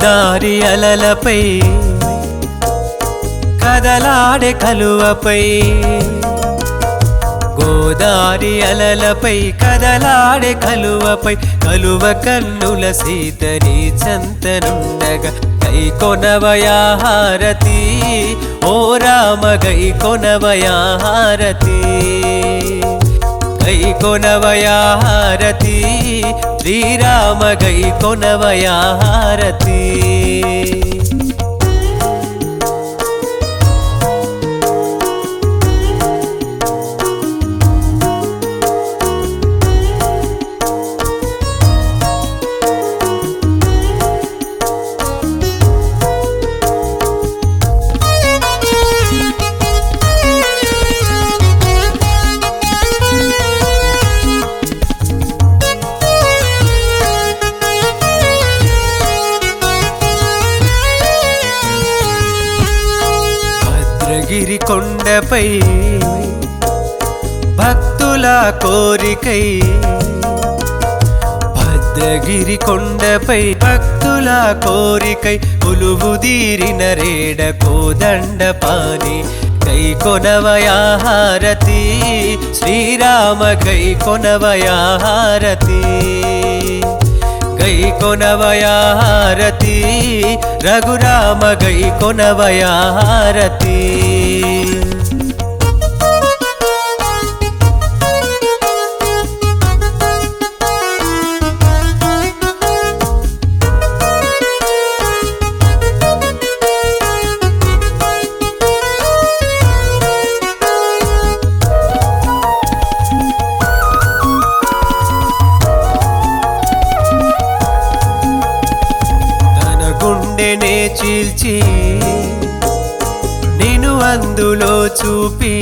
గోదారి అలలపై కదలాడే కలువపై గోదారి అలలపై కదలాడే కలువపై కలువ కన్నుల సీతని చంతనుండగా గై కొనవయా హారతి ఓ రామ గై కొనవయా హారతి గై కొనవయా హారతి శ్రీరామ గై కొనవయా హారతి భద్రగిరి కొండపై భక్తుల కోరికై భద్రగిరి కొండపై భక్తుల కోరికై కొలువుదీరిన రేడ కోదండ పాని కై కొనవయా హారతి శ్రీరామ కై కొనవయా హారతి గై కొనవయా హారతి రఘురామ గై కొనవయా హారతి తన గుండెనే చీల్చి నేను అందులో చూపి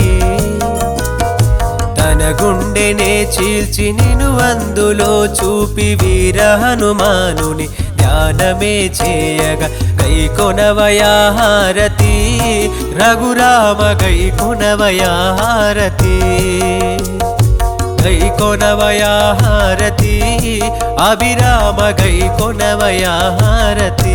తన గుండెనే చీల్చి నేను అందులో చూపి వీర హనుమానుని ధ్యానమే చేయగా గై కొనవయా హారతి రఘురామ గై కొనవయా హారతి గై కొనవయా హారతి అభిరామ గై కొనవయా హారతి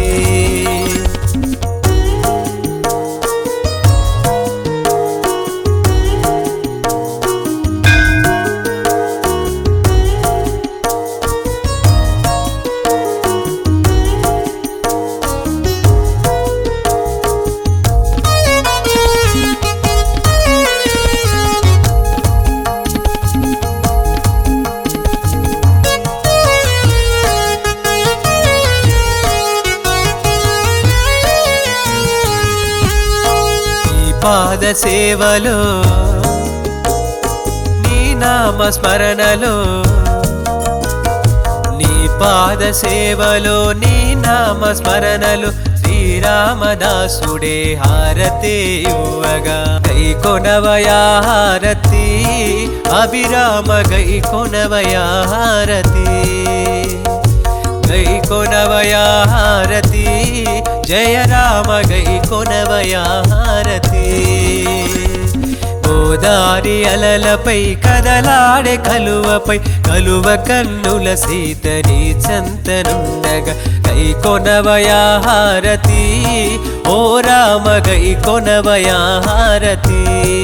నీ పాద సేవలో నీ నామ స్మరణలో నీ పాద సేవలో నీ నామ స్మరణలు శ్రీరామదాసుడే హారతే ఇవ్వగా గై కొనవయా హారతి అభిరామ గై కొనవయా హారతి గై కొనవయా హారతి జయ రామ గై కొనవయా హారతి గోదారి అలలపై కదలాడే కలువపై కలువ కన్నుల సీతని చంతనుండగా గై కొనవయా హారతి ఓ రామ గై కొనవయా హారతి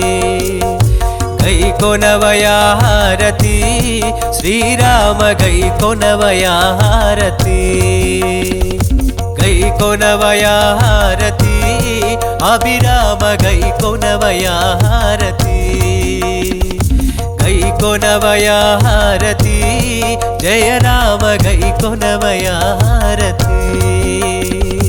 గై కొనవయా హారతి శ్రీరామ గై కొనవయా హారతి గై కొనవయా హారతి అభిరామ గై కొనవయా హారతి గై కొనవయా హారతి జయ రామ గై కొనవయా హారతి